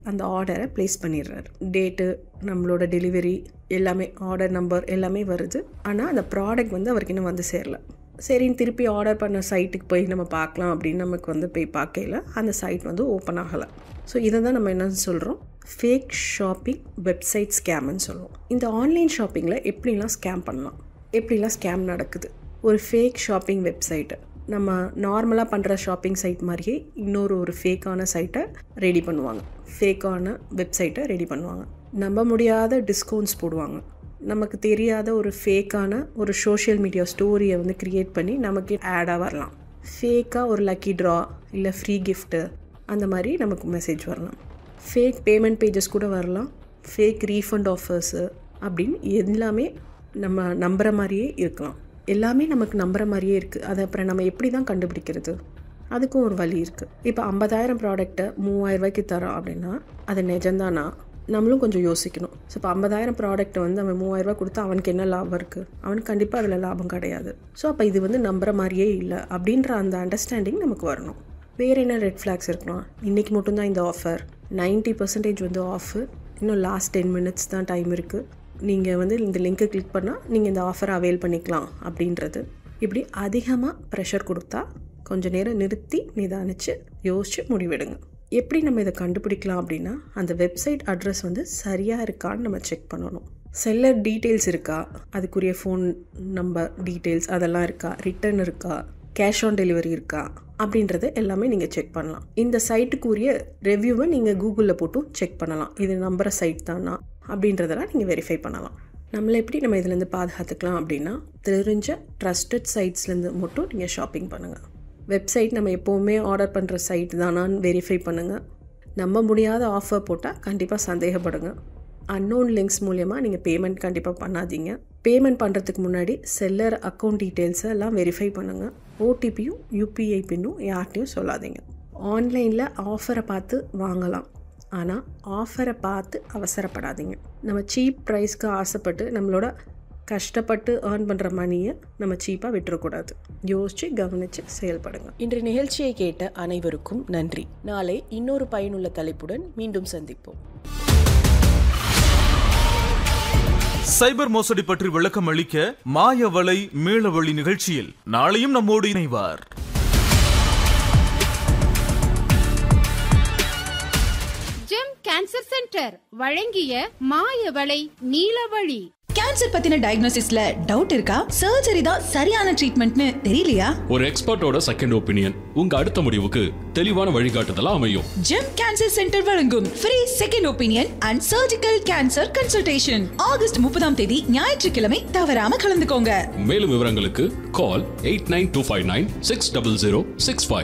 அந்த ஆர்டரை ப்ளேஸ் பண்ணிடுறாரு டேட்டு நம்மளோட டெலிவரி எல்லாமே ஆர்டர் நம்பர் எல்லாமே வருது ஆனால் அந்த ப்ராடக்ட் வந்து அவருக்கு இன்னும் வந்து சேரல சரின்னு திருப்பி ஆர்டர் பண்ண சைட்டுக்கு போய் நம்ம பார்க்கலாம் அப்படின்னு நமக்கு வந்து போய் பார்க்கல அந்த சைட் வந்து ஓப்பன் ஆகலை ஸோ இதை தான் நம்ம என்ன சொல்கிறோம் ஃபேக் ஷாப்பிங் வெப்சைட் ஸ்கேம்னு சொல்லுவோம் இந்த ஆன்லைன் ஷாப்பிங்கில் எப்படிலாம் ஸ்கேம் பண்ணலாம் எப்படிலாம் ஸ்கேம் நடக்குது ஒரு ஃபேக் ஷாப்பிங் வெப்சைட்டு நம்ம நார்மலாக பண்ணுற ஷாப்பிங் சைட் மாதிரியே இன்னொரு ஒரு ஃபேக்கான சைட்டை ரெடி பண்ணுவாங்க ஃபேக்கான வெப்சைட்டை ரெடி பண்ணுவாங்க நம்ப முடியாத டிஸ்கவுண்ட்ஸ் போடுவாங்க நமக்கு தெரியாத ஒரு ஃபேக்கான ஒரு சோஷியல் மீடியா ஸ்டோரியை வந்து க்ரியேட் பண்ணி நமக்கு ஆடாக வரலாம் ஃபேக்காக ஒரு லக்கி ட்ரா இல்லை ஃப்ரீ கிஃப்ட்டு அந்த மாதிரி நமக்கு மெசேஜ் வரலாம் ஃபேக் பேமெண்ட் பேஜஸ் கூட வரலாம் ஃபேக் ரீஃபண்ட் ஆஃபர்ஸு அப்படின்னு எல்லாமே நம்ம நம்புகிற மாதிரியே இருக்கலாம் எல்லாமே நமக்கு நம்புகிற மாதிரியே இருக்குது அதை அப்புறம் நம்ம எப்படி தான் கண்டுபிடிக்கிறது அதுக்கும் ஒரு வழி இருக்குது இப்போ ஐம்பதாயிரம் ப்ராடக்ட்டை மூவாயிரம் ரூபாய்க்கு தரோம் அப்படின்னா அது நிஜம்தானா நம்மளும் கொஞ்சம் யோசிக்கணும் ஸோ இப்போ ஐம்பதாயிரம் ப்ராடக்ட்டை வந்து அவன் மூவாயிரரூபா கொடுத்தா அவனுக்கு என்ன லாபம் இருக்குது அவனுக்கு கண்டிப்பாக அதில் லாபம் கிடையாது ஸோ அப்போ இது வந்து நம்புகிற மாதிரியே இல்லை அப்படின்ற அந்த அண்டர்ஸ்டாண்டிங் நமக்கு வரணும் வேறு என்ன ரெட் ஃப்ளாக்ஸ் இருக்கலாம் இன்றைக்கி மட்டும்தான் இந்த ஆஃபர் 90% பர்சன்டேஜ் வந்து ஆஃபு இன்னும் லாஸ்ட் டென் மினிட்ஸ் தான் டைம் இருக்குது நீங்கள் வந்து இந்த லிங்க்கை கிளிக் பண்ணால் நீங்கள் இந்த ஆஃபரை அவைல் பண்ணிக்கலாம் அப்படின்றது இப்படி அதிகமாக ப்ரெஷர் கொடுத்தா கொஞ்ச நேரம் நிறுத்தி நிதானித்து யோசித்து முடிவெடுங்க எப்படி நம்ம இதை கண்டுபிடிக்கலாம் அப்படின்னா அந்த வெப்சைட் அட்ரஸ் வந்து சரியாக இருக்கான்னு நம்ம செக் பண்ணணும் செல்லர் டீட்டெயில்ஸ் இருக்கா அதுக்குரிய ஃபோன் நம்பர் டீட்டெயில்ஸ் அதெல்லாம் இருக்கா ரிட்டர்ன் இருக்கா கேஷ் ஆன் டெலிவரி இருக்கா அப்படின்றத எல்லாமே நீங்கள் செக் பண்ணலாம் இந்த சைட்டுக்குரிய ரெவ்யூவை நீங்கள் கூகுளில் போட்டும் செக் பண்ணலாம் இது நம்புகிற சைட் தானா அப்படின்றதெல்லாம் நீங்கள் வெரிஃபை பண்ணலாம் நம்மளை எப்படி நம்ம இதுலேருந்து பாதுகாத்துக்கலாம் அப்படின்னா தெரிஞ்ச ட்ரஸ்டட் சைட்ஸ்லேருந்து மட்டும் நீங்கள் ஷாப்பிங் பண்ணுங்கள் வெப்சைட் நம்ம எப்போவுமே ஆர்டர் பண்ணுற சைட் தானான்னு வெரிஃபை பண்ணுங்கள் நம்ப முடியாத ஆஃபர் போட்டால் கண்டிப்பாக சந்தேகப்படுங்க அன்னோன் லிங்க்ஸ் மூலயமா நீங்கள் பேமெண்ட் கண்டிப்பாக பண்ணாதீங்க பேமெண்ட் பண்ணுறதுக்கு முன்னாடி செல்லர் அக்கௌண்ட் டீட்டெயில்ஸை எல்லாம் வெரிஃபை பண்ணுங்கள் ஓடிபியும் யூபிஐ பின்னும் யார்கிட்டையும் சொல்லாதீங்க ஆன்லைனில் ஆஃபரை பார்த்து வாங்கலாம் ஆனால் ஆஃபரை பார்த்து அவசரப்படாதீங்க நம்ம சீப் ப்ரைஸ்க்கு ஆசைப்பட்டு நம்மளோட கஷ்டப்பட்டு ஏர்ன் பண்ணுற மணியை நம்ம சீப்பாக விட்டுறக்கூடாது யோசித்து கவனித்து செயல்படுங்க இன்று நிகழ்ச்சியை கேட்ட அனைவருக்கும் நன்றி நாளை இன்னொரு பயனுள்ள தலைப்புடன் மீண்டும் சந்திப்போம் சைபர் மோசடி பற்றி விளக்கம் அளிக்க மாயவலை மீளவழி நிகழ்ச்சியில் நாளையும் நம்மோடு இணைவார் ஜெம் கேன்சர் சென்டர் வழங்கிய மாயவளை நீலவழி கேன்சர் பத்தின டயக்னோசிஸ்ல டவுட் இருக்கா சர்ஜரி தான் சரியான ட்ரீட்மெண்ட்னு தெரியலையா ஒரு எக்ஸ்பர்ட்டோட செகண்ட் ஒப்பீனியன் உங்க அடுத்த முடிவுக்கு தெளிவான வழிகாட்டுதலா அமையும் ஜெம் கேன்சர் சென்டர் வழங்கும் free second opinion and surgical cancer consultation August முப்பதாம் தேதி ஞாயிற்றுக்கிழமை தவறாம கலந்துக்கோங்க மேலும் விவரங்களுக்கு call eight nine two five nine six double zero six five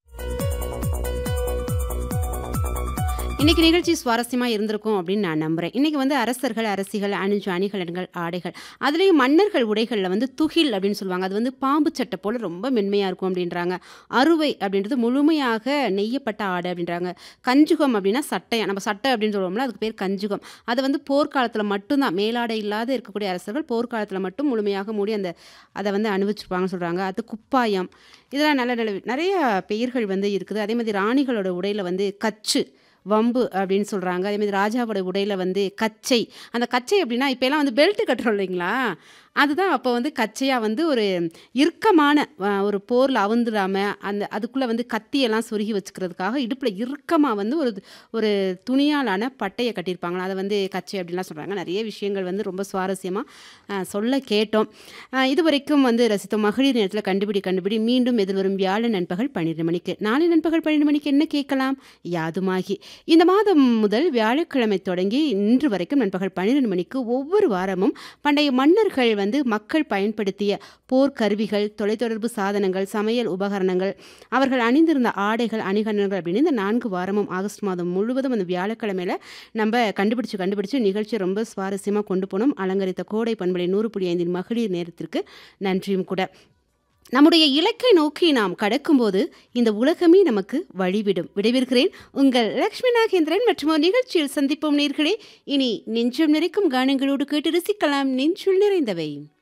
இன்னைக்கு நிகழ்ச்சி சுவாரஸ்யமா இருந்திருக்கும் அப்படின்னு நான் நம்புறேன் இன்னைக்கு வந்து அரசர்கள் அரசிகள் அணிஞ்சு அணிகலன்கள் ஆடைகள் அதுலேயும் மன்னர்கள் உடைகளில் வந்து துகில் அப்படின்னு சொல்லுவாங்க அது வந்து பாம்பு சட்டை போல ரொம்ப மென்மையாக இருக்கும் அப்படின்றாங்க அறுவை அப்படின்றது முழுமையாக நெய்யப்பட்ட ஆடை அப்படின்றாங்க கஞ்சுகம் அப்படின்னா சட்டையா நம்ம சட்டை அப்படின்னு சொல்லுவோம்ல அதுக்கு பேர் கஞ்சுகம் அதை வந்து போர்க்காலத்தில் மட்டும்தான் மேலாடை இல்லாத இருக்கக்கூடிய அரசர்கள் போர்க்காலத்தில் மட்டும் முழுமையாக மூடி அந்த அதை வந்து அனுபவிச்சிருப்பாங்கன்னு சொல்கிறாங்க அது குப்பாயம் இதெல்லாம் நல்ல நல்ல நிறைய பெயர்கள் வந்து இருக்குது அதே மாதிரி ராணிகளோட உடையில் வந்து கச்சு வம்பு அப்படின்னு சொல்கிறாங்க அதேமாதிரி ராஜாவோட உடையில் வந்து கச்சை அந்த கச்சை அப்படின்னா இப்போலாம் வந்து பெல்ட் கட்டுறோம் இல்லைங்களா அதுதான் அப்போ வந்து கச்சையாக வந்து ஒரு இறுக்கமான அஹ், ஒரு போரில் அவுந்துடாமல் அந்த அதுக்குள்ளே வந்து கத்தியெல்லாம் சொருகி வச்சுக்கிறதுக்காக இடுப்பில் இறுக்கமாக வந்து ஒரு ஒரு துணியாலான பட்டையை கட்டியிருப்பாங்களா அதை வந்து கச்சை அப்படின்லாம் சொல்கிறாங்க நிறைய விஷயங்கள் வந்து ரொம்ப சுவாரஸ்யமாக சொல்ல கேட்டோம் அஹ், இது வரைக்கும் வந்து ரசித்தோம் மகளிர் நேரத்தில் கண்டுபிடி கண்டுபிடி மீண்டும் எதிர்வரும் வியாழன் நண்பகல் பன்னிரெண்டு மணிக்கு நாளை நண்பகல் பன்னிரெண்டு மணிக்கு என்ன கேட்கலாம் யாதுமாகி இந்த மாதம் முதல் வியாழக்கிழமை தொடங்கி இன்று வரைக்கும் நண்பகல் பன்னிரெண்டு மணிக்கு ஒவ்வொரு வாரமும் பண்டைய மன்னர்கள் வந்து மக்கள் பயன்படுத்திய போர்க்கருவிகள் தொலைத்தொடர்பு சாதனங்கள் சமையல் உபகரணங்கள் அவர்கள் அணிந்திருந்த ஆடைகள் அணிகலன்கள் அப்படின்னு இந்த நான்கு வாரமும் ஆகஸ்ட் மாதம் முழுவதும் அந்த வியாழக்கிழமையில நம்ம கண்டுபிடிச்சு கண்டுபிடிச்சு நிகழ்ச்சி ரொம்ப சுவாரஸ்யமாக கொண்டு போனோம் அலங்கரித்த கோடை பண்பலை நூறு புள்ளி ஐந்தின் மகளிர் நேரத்திற்கு நன்றியும் கூட நம்முடைய இலக்கை நோக்கி நாம் கடக்கும்போது இந்த உலகமே நமக்கு வழிவிடும் விடைபெறுகிறேன் உங்கள் லக்ஷ்மி நாகேந்திரன் மற்றும் ஒரு நிகழ்ச்சியில் சந்திப்போம் நேர்களே இனி நெஞ்சம் நிறைக்கும் கானங்களோடு கேட்டு ரசிக்கலாம் நெஞ்சுள் நிறைந்தவை